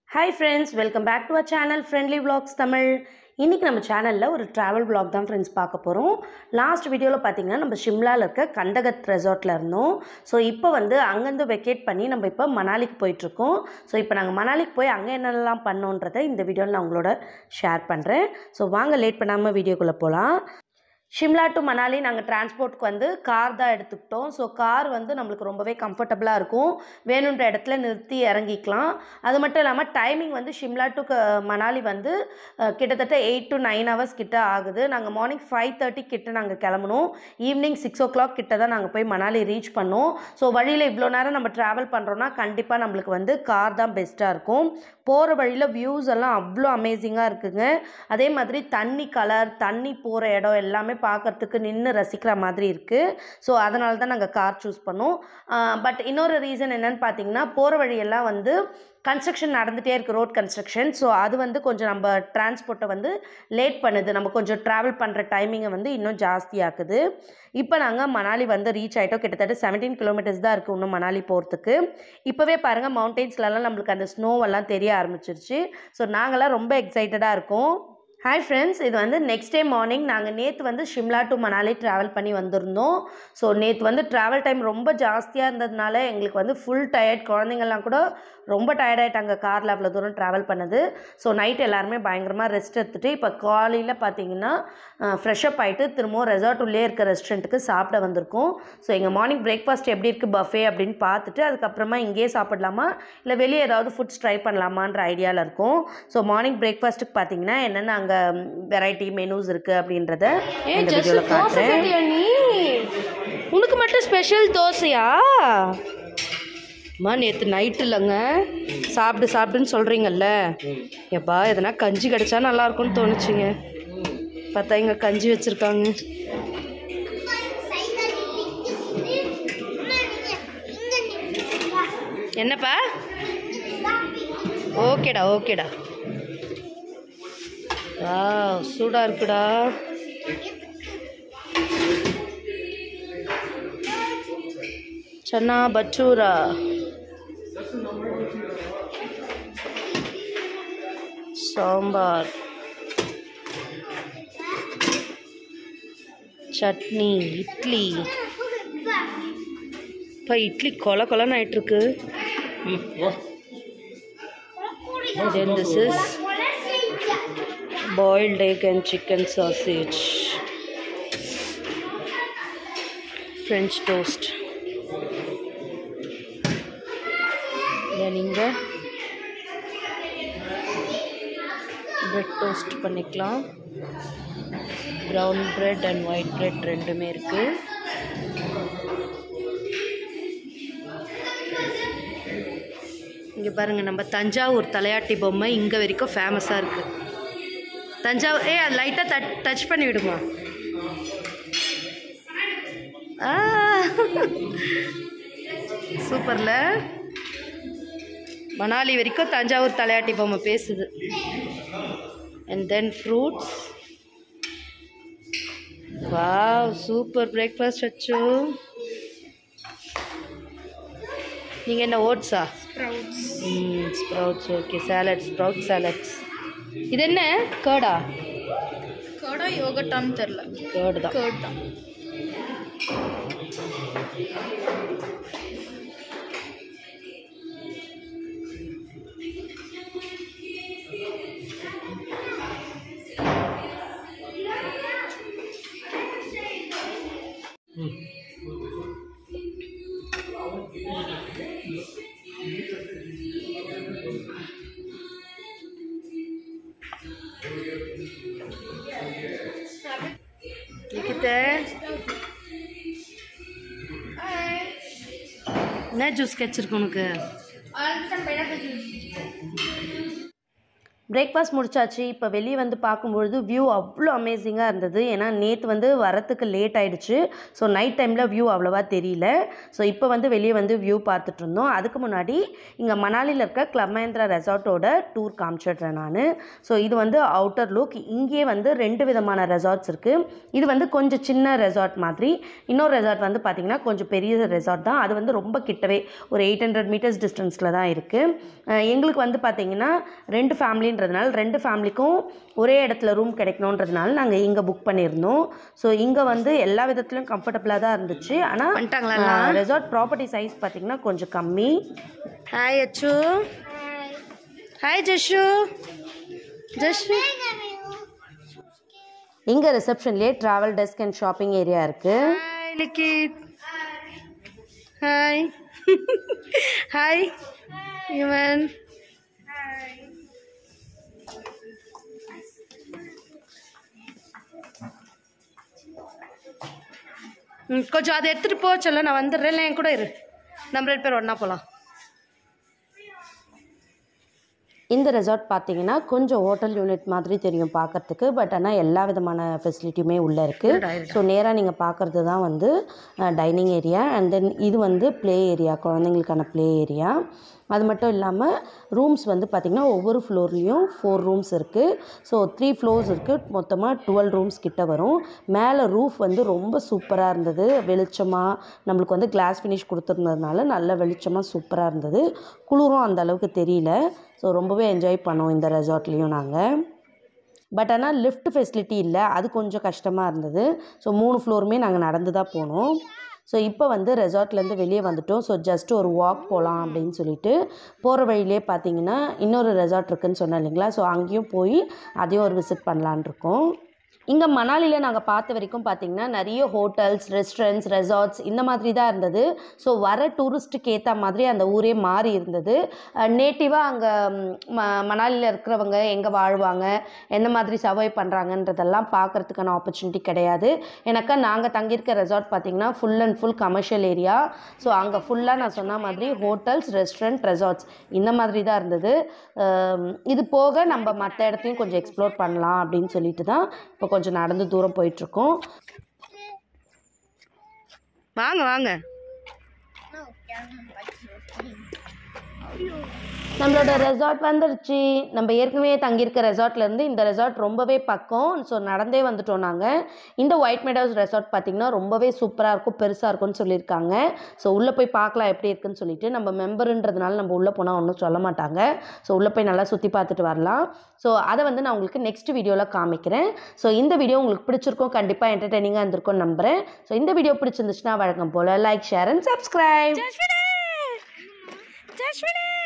hi friends welcome back to our channel friendly vlogs Tamil இன்றைக்கி நம்ம சேனலில் ஒரு ட்ராவல் vlog தான் ஃப்ரெண்ட்ஸ் பார்க்க போகிறோம் லாஸ்ட் வீடியோவில் பார்த்தீங்கன்னா நம்ம ஷிம்லாவில் இருக்க கண்டகத் ரெசார்ட்டில் இருந்தோம் ஸோ இப்போ வந்து அங்கேருந்து வெக்கேட் பண்ணி நம்ம இப்போ மணாலிக்கு போயிட்டுருக்கோம் ஸோ இப்போ நாங்கள் மணாலிக்கு போய் அங்கே என்னென்னலாம் பண்ணோன்றதை இந்த வீடியோவில் நான் உங்களோட ஷேர் பண்ணுறேன் ஸோ வாங்க லேட் பண்ணாமல் வீடியோக்குள்ளே போகலாம் ஷிம்லா டு மணாலி நாங்கள் டிரான்ஸ்போர்ட்க்கு வந்து கார் தான் எடுத்துக்கிட்டோம் ஸோ கார் வந்து நம்மளுக்கு ரொம்பவே கம்ஃபர்டபுளாக இருக்கும் வேணுன்ற இடத்துல நிறுத்தி இறங்கிக்கலாம் அது மட்டும் இல்லாமல் டைமிங் வந்து ஷிம்லா டு மணாலி வந்து அஹ், கிட்டத்தட்ட எயிட் டு நைன் ஹவர்ஸ் கிட்ட ஆகுது நாங்கள் மார்னிங் ஃபைவ் தேர்ட்டி கிட்ட நாங்கள் கிளம்பணும் ஈவினிங் சிக்ஸ் ஓ கிளாக் கிட்ட தான் நாங்கள் போய் மணாலி ரீச் பண்ணோம் ஸோ வழியில் இவ்வளோ நேரம் நம்ம ட்ராவல் பண்ணுறோன்னா கண்டிப்பாக நம்மளுக்கு வந்து கார் தான் பெஸ்ட்டாக இருக்கும் போகிற வழியில் வியூஸ் எல்லாம் அவ்வளோ அமேசிங்காக இருக்குங்க அதே மாதிரி தண்ணி கலர் தண்ணி போகிற இடம் எல்லாமே பார்க்கறதுக்கு நின்று ரசிக்கிற மாதிரி இருக்குது ஸோ அதனால தான் நாங்கள் கார் சூஸ் பண்ணோம் பட் இன்னொரு ரீசன் என்னன்னு பார்த்தீங்கன்னா போகிற வழியெல்லாம் வந்து கன்ஸ்ட்ரக்ஷன் நடந்துகிட்டே இருக்குது ரோட் கன்ஸ்ட்ரக்ஷன் ஸோ அது வந்து கொஞ்சம் நம்ம டிரான்ஸ்போர்ட்டை வந்து லேட் பண்ணுது நம்ம கொஞ்சம் ட்ராவல் பண்ணுற டைமிங்கை வந்து இன்னும் ஜாஸ்தியாக்குது இப்போ நாங்கள் மணாலி வந்து ரீச் ஆகிட்டோம் கிட்டத்தட்ட செவன்டீன் கிலோமீட்டர்ஸ் தான் இருக்குது இன்னும் மணாலி போகிறதுக்கு இப்போவே பாருங்கள் மவுண்டெயின்ஸ்லலாம் நம்மளுக்கு அந்த ஸ்னோவெல்லாம் தெரிய ஆரம்பிச்சிருச்சு ஸோ நாங்களாம் ரொம்ப எக்ஸைட்டடாக இருக்கோம் ஹாய் ஃப்ரெண்ட்ஸ் இது வந்து நெக்ஸ்ட் டே மார்னிங் நாங்கள் நேற்று வந்து ஷிம்லா டு மணாலி ட்ராவல் பண்ணி வந்திருந்தோம் ஸோ நேற்று வந்து ட்ராவல் டைம் ரொம்ப ஜாஸ்தியாக இருந்ததுனால எங்களுக்கு வந்து ஃபுல் டயர்ட் குழந்தைங்கள்லாம் கூட ரொம்ப டயர்ட் ஆகிட்டாங்க காரில் அவ்வளோ தூரம் ட்ராவல் பண்ணது ஸோ நைட் எல்லாருமே பயங்கரமாக ரெஸ்ட் எடுத்துகிட்டு இப்போ காலையில் பார்த்தீங்கன்னா ஃப்ரெஷ்அப் ஆகிட்டு திரும்பவும் ரெசார்ட் உள்ளே இருக்க ரெஸ்டாரண்ட்டுக்கு சாப்பிட வந்திருக்கோம் ஸோ எங்கள் மார்னிங் பிரேக்ஃபாஸ்ட் எப்படி இருக்குது பஃபே அப்படின்னு பார்த்துட்டு அதுக்கப்புறமா இங்கேயே சாப்பிடலாமா இல்லை வெளியே ஏதாவது ஃபுட்ஸ் ட்ரை பண்ணலாமான்ற ஐடியாவில் இருக்கும் ஸோ மார்னிங் பிரேக்ஃபாஸ்ட்டுக்கு பார்த்தீங்கன்னா என்னென்ன அங்கே வெரைட்டி மெனூஸ் இருக்குது அப்படின்றத இந்த வீடியோவில் காட்டுறேன் நீ உனக்கு மட்டும் ஸ்பெஷல் தோசையா அம்மா நேற்று நைட்டு இல்லைங்க சாப்பிடு சாப்பிடுன்னு சொல்கிறீங்கல்ல எப்பா எதனா கஞ்சி கிடச்சா நல்லா இருக்கும்னு தோணுச்சுங்க பார்த்தா இங்கே கஞ்சி வச்சுருக்காங்க என்னப்பா ஓகேடா ஓகேடா வா சூடாக இருக்குடா சன்னா பட்டூரா சாம்பார் சட்னி இட்லி இப்போ இட்லி கொல கொலன்னு ஆயிட்டிருக்கு then this is boiled egg and chicken sausage french toast then இங்க பிரெட் டோஸ்ட் பண்ணிக்கலாம் brown bread and white bread ரெண்டுமே இருக்குது இங்கே பாருங்கள் நம்ம தஞ்சாவூர் தலையாட்டி பொம்மை இங்கே வரைக்கும் ஃபேமஸாக இருக்குது தஞ்சாவூர் ஏ அது லைட்டாக டச் டச் பண்ணி விடுமா ஆ சூப்பரில் மணாலி வரைக்கும் தஞ்சாவூர் தலையாட்டி பொம்மை பேசுது and then fruits wow super breakfast வச்சு நீங்கள் என்ன ஓட்ஸா ம் sprouts okay salad sprout salads இது என்ன கேர்டா கடா யோகட்டான்னு தெரில கேர்டு தான் கேர்ட் தான் நிக்கிட்ட என்ன ஜூஸ் கிடச்சிருக்கு உனக்கு பிரேக்ஃபாஸ்ட் முடிச்சாச்சு இப்போ வெளியே வந்து பார்க்கும்பொழுது வியூ அவ்வளோ அமேசிங்காக இருந்தது ஏன்னா நேற்று வந்து வரத்துக்கு லேட் ஆயிடுச்சு ஸோ நைட் டைமில் வியூ அவ்வளோவா தெரியல ஸோ இப்போ வந்து வெளியே வந்து வியூ பார்த்துட்டு இருந்தோம் அதுக்கு முன்னாடி இங்கே மணாலியில் இருக்க கிளப் மஹேந்திரா ரெசார்ட்டோட டூர் காமிச்சிடுறேன் நான் ஸோ இது வந்து அவுட்டர் லுக் இங்கேயே வந்து ரெண்டு விதமான ரெசார்ட்ஸ் இருக்குது இது வந்து கொஞ்சம் சின்ன ரெசார்ட் மாதிரி இன்னொரு ரெசார்ட் வந்து பார்த்திங்கன்னா கொஞ்சம் பெரிய ரெசார்ட் தான் அது வந்து ரொம்ப கிட்டவே ஒரு எயிட் ஹண்ட்ரட் மீட்டர்ஸ் டிஸ்டன்ஸில் தான் இருக்குது எங்களுக்கு வந்து பார்த்திங்கன்னா ரெண்டு ஃபேமிலின்றதுனால ரெண்டு ஃபேமிலிக்கும் ஒரே இடத்துல ரூம் கிடைக்கணுன்றதுனால நாங்கள் இங்கே புக் பண்ணியிருந்தோம் ஸோ இங்கே வந்து எல்லா விதத்துலையும் கம்ஃபர்டபுளாக தான் இருந்துச்சு ஆனால் வந்துட்டாங்களா ரெசார்ட் ப்ராப்பர்ட்டி சைஸ் பார்த்திங்கன்னா கொஞ்சம் கம்மி ஹாய் அச்சு ஹாய் ஜஷு ஜஷு இங்கே ரிசப்ஷன்லேயே travel desk and shopping area இருக்குது hi Likhith hi hi Yuvan ம், கொஞ்சம் அதை எடுத்துகிட்டு போ சொல்ல நான் வந்துடுறேன் இல்லை என் கூட இரு நம்ம ரெண்டு பேர் ஒன்றா போகலாம் இந்த ரெசார்ட் பார்த்தீங்கன்னா கொஞ்சம் ஹோட்டல் யூனிட் மாதிரி தெரியும் பார்க்கறதுக்கு பட் ஆனால் எல்லா விதமான ஃபெசிலிட்டியுமே உள்ளே இருக்குது ஸோ நேராக நீங்கள் பார்க்குறது தான் வந்து டைனிங் ஏரியா அண்ட் தென் இது வந்து ப்ளே ஏரியா குழந்தைங்களுக்கான ப்ளே ஏரியா அது மட்டும் இல்லாமல் ரூம்ஸ் வந்து பார்த்திங்கன்னா ஒவ்வொரு ஃப்ளோர்லேயும் ஃபோர் ரூம்ஸ் இருக்குது ஸோ த்ரீ ஃப்ளோர்ஸ் இருக்குது மொத்தமாக டுவெல் ரூம்ஸ் கிட்ட வரும் மேலே ரூஃப் வந்து ரொம்ப சூப்பராக இருந்தது வெளிச்சமாக நம்மளுக்கு வந்து கிளாஸ் ஃபினிஷ் கொடுத்துருந்ததுனால நல்ல வெளிச்சமாக சூப்பராக இருந்தது குளிரும் அந்த அளவுக்கு தெரியல ஸோ ரொம்பவே என்ஜாய் பண்ணோம் இந்த ரெசார்ட்லேயும் நாங்கள் பட் ஆனால் லிஃப்ட் ஃபெசிலிட்டி இல்லை அது கொஞ்சம் கஷ்டமாக இருந்தது ஸோ மூணு ஃப்ளோருமே நாங்கள் நடந்து தான் போனோம் ஸோ இப்போ வந்து ரெசார்ட்லேருந்து வெளியே வந்துட்டோம் ஸோ ஜஸ்ட் ஒரு வாக் போகலாம் அப்படின்னு சொல்லிட்டு போகிற வழியிலே பார்த்தீங்கன்னா இன்னொரு ரெசார்ட் இருக்குன்னு சொன்னேன் இல்லைங்களா ஸோ அங்கேயும் போய் அதையும் ஒரு விசிட் பண்ணலான் இருக்கோம் இங்கே மணாலியில் நாங்கள் பார்த்த வரைக்கும் பார்த்தீங்கன்னா நிறைய ஹோட்டல்ஸ் ரெஸ்டாரண்ட்ஸ் ரெசார்ட்ஸ் இந்த மாதிரி தான் இருந்தது ஸோ வர டூரிஸ்ட்டுக்கு ஏற்ற மாதிரி அந்த ஊரே மாறி இருந்தது நேட்டிவாக அங்கே ம மணாலியில் இருக்கிறவங்க எங்கே வாழ்வாங்க எந்த மாதிரி சர்வை பண்ணுறாங்கன்றதெல்லாம் பார்க்குறதுக்கான ஆப்பர்ச்சுனிட்டி கிடையாது எனக்கா நாங்கள் தங்கியிருக்க ரெசார்ட் பார்த்திங்கன்னா full and full commercial area so அங்கே ஃபுல்லாக நான் சொன்ன மாதிரி ஹோட்டல்ஸ் ரெஸ்டாரண்ட் ரெசார்ட்ஸ் இந்த மாதிரி தான் இருந்தது அம், இது போக நம்ம மற்ற இடத்தையும் கொஞ்சம் எக்ஸ்ப்ளோர் பண்ணலாம் அப்படின்னு சொல்லிட்டு தான் இப்போ கொஞ்சம் நடந்து தூரம் போயிட்டுருக்கோம் வாங்க வாங்க நம்மளோட ரெசார்ட் வந்துருச்சு நம்ம ஏற்கனவே தங்கியிருக்க ரெசார்ட்லேருந்து இந்த ரெசார்ட் ரொம்பவே பக்கம் ஸோ நடந்தே வந்துட்டோம் நாங்கள் இந்த ஒயிட் மெடோஸ் ரெசார்ட் பார்த்திங்கன்னா ரொம்பவே சூப்பராக இருக்கும் பெருசாக இருக்கும்னு சொல்லியிருக்காங்க ஸோ உள்ளே போய் பார்க்கலாம் எப்படி இருக்குன்னு சொல்லிட்டு நம்ம மெம்பருன்றதுனால நம்ம உள்ளே போனால் ஒன்றும் சொல்ல மாட்டாங்க ஸோ உள்ளே போய் நல்லா சுற்றி பார்த்துட்டு வரலாம் ஸோ அதை வந்து நான் உங்களுக்கு நெக்ஸ்ட் வீடியோவில் காமிக்கிறேன் ஸோ இந்த வீடியோ உங்களுக்கு பிடிச்சிருக்கும் கண்டிப்பாக என்டர்டெய்னிங்காக இருந்திருக்கும்னு நம்புகிறேன் ஸோ இந்த வீடியோ பிடிச்சிருந்துச்சுன்னா வழக்கம் போல் like share and subscribe Jaswini ஜஸ்வினி